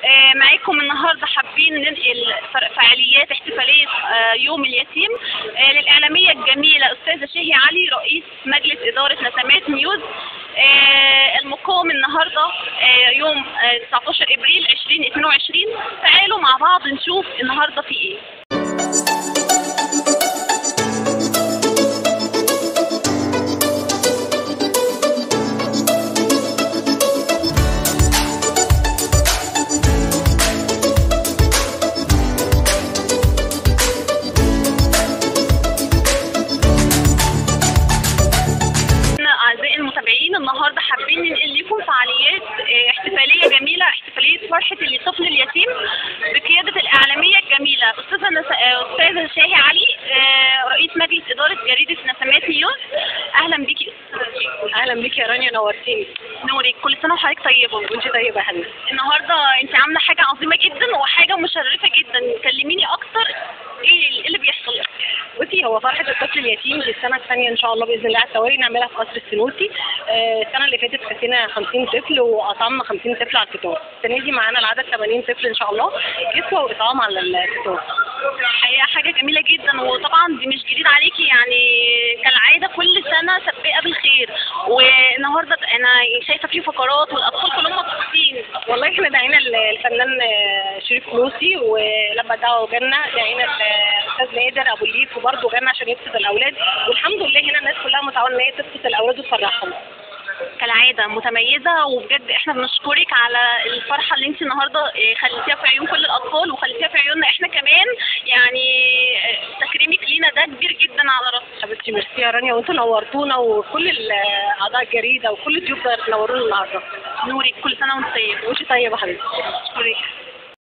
آه، معاكم النهارده حابين ننقل فر- فعاليات احتفاليه آه، يوم اليتيم آه، للاعلاميه الجميله استاذه شهي علي رئيس مجلس اداره نسمات نيوز آه، المقام النهارده آه، يوم آه، 19 ابريل 2022 تعالوا مع بعض نشوف النهارده في ايه أعزائي المتابعين النهارده حابين ننقل لكم فعاليات آه، احتفالية جميلة احتفالية فرحة الطفل اليتيم بقيادة الإعلامية الجميلة أستاذة نس... آه، أستاذة شاهي علي آه، رئيس مجلس إدارة جريدة نسمات نيوز أهلا بيكي أستاذة شاهي. اهلا بيك يا رانيا نورتيني نورك كل سنة وحضرتك طيبة وانت طيبه يا حبيبتي النهارده أنت عاملة حاجة عظيمة جدا وحاجة مشرفة جدا كلميني أكتر إيه إيه اللي بيحصل بصي هو فرحه الطفل اليتيم دي السنه الثانيه ان شاء الله باذن الله على التوالي نعملها في قصر السنوسي آه، السنه اللي فاتت كفينا 50 طفل واطعمنا 50 طفل على الفطار السنه دي معانا العدد 80 طفل ان شاء الله كسوه واطعام على الفطار الحقيقة حاجة جميلة جدا وطبعا دي مش جديد عليكي يعني كالعادة كل سنة سابقة بالخير والنهاردة أنا شايفة في فقرات والأطفال كلهم مبسوطين والله احنا دعينا ال- الفنان آه، شريف فلوسي ولما دعوا جالنا دعينا الاستاذ نادر ابو الليف وبرضه جالنا عشان يبسط الاولاد والحمد لله هنا الناس كلها متعاونه ان هي تبسط الاولاد وتفرحهم كالعادة متميزة وبجد احنا بنشكرك على الفرحة اللي انت النهاردة اه، خليتيها في عيون كل الأطفال وخليتيها في عيوننا احنا كمان يعني اه، تكريمك لينا ده كبير جدا على راسنا حبيبتي ميرسي يا رانيا وانتوا نورتونا وكل ال- اعضاء الجريده وكل الضيوف نورونا النهارده نورك كل سنة وانت طيب وانت طيبه حبيبتي اشكرك